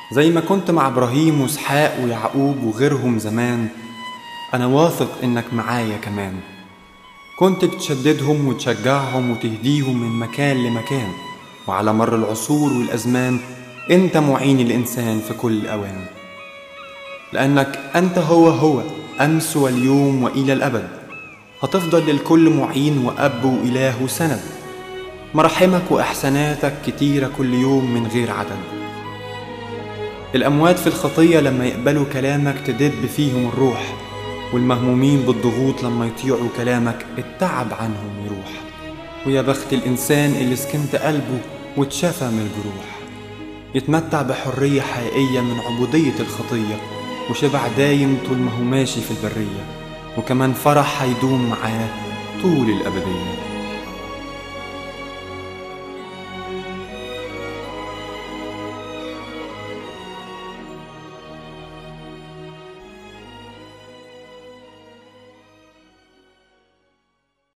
زي ما كنت مع إبراهيم وإسحاق ويعقوب وغيرهم زمان أنا واثق إنك معايا كمان كنت بتشددهم وتشجعهم وتهديهم من مكان لمكان وعلى مر العصور والأزمان أنت معين الإنسان في كل الأوان لأنك أنت هو هو أمس واليوم وإلى الأبد هتفضل للكل معين وأب وإله وسند مراحمك وإحساناتك كتيرة كل يوم من غير عدد الأموات في الخطية لما يقبلوا كلامك تدب فيهم الروح والمهمومين بالضغوط لما يطيعوا كلامك التعب عنهم يروح ويا بخت الإنسان اللي سكنت قلبه واتشفى من الجروح يتمتع بحرية حقيقية من عبودية الخطية وشبع دايم طول ما هو ماشي في البرية وكمان فرح هيدوم معاه طول الأبدية